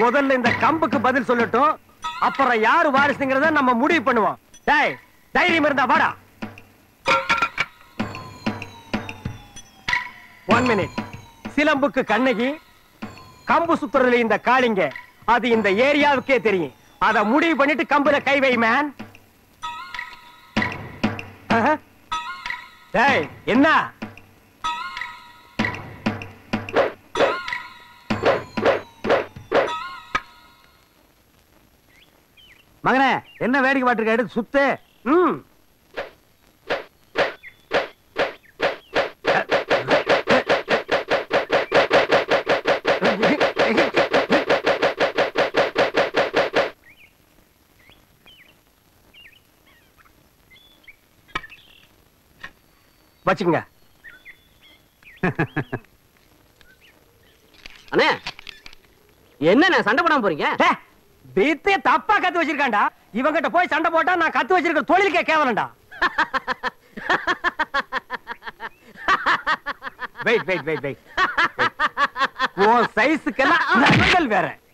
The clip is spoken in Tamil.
முதல்ல இந்த கம்புக்கு பதில் சொல்லட்டும் அப்புறம் யாரு வாரிசுங்கிறத நம்ம முடிவு பண்ணுவோம் டேய் தைரியம் இருந்தா வாடா ஒன் மினிட் சிலம்புக்கு கண்ணகி கம்பு சுத்துறதுல இந்த காளிங்க அது இந்த ஏரியாவுக்கே தெரியும் அத முடிவு பண்ணிட்டு கம்புல கை வை மேன் டேய் என்ன மகனே என்ன வேடிக்கை பாட்டுருக்க எடுத்து சுத்து ம் வச்சுங்க அண்ணே என்னண்ணே சண்டை போடாம போறீங்க வித்தே தப்பா கத்து வச்சிருக்கான்டா இவங்கிட்ட போய் சண்டை போட்டா நான் கத்து வச்சிருக்க தொழிலுக்கே கேவலண்டா வெயிட் வெயிட் வெயிட் வெயிட் உன் சைஸுக்கெல்லாம் நகல் வேற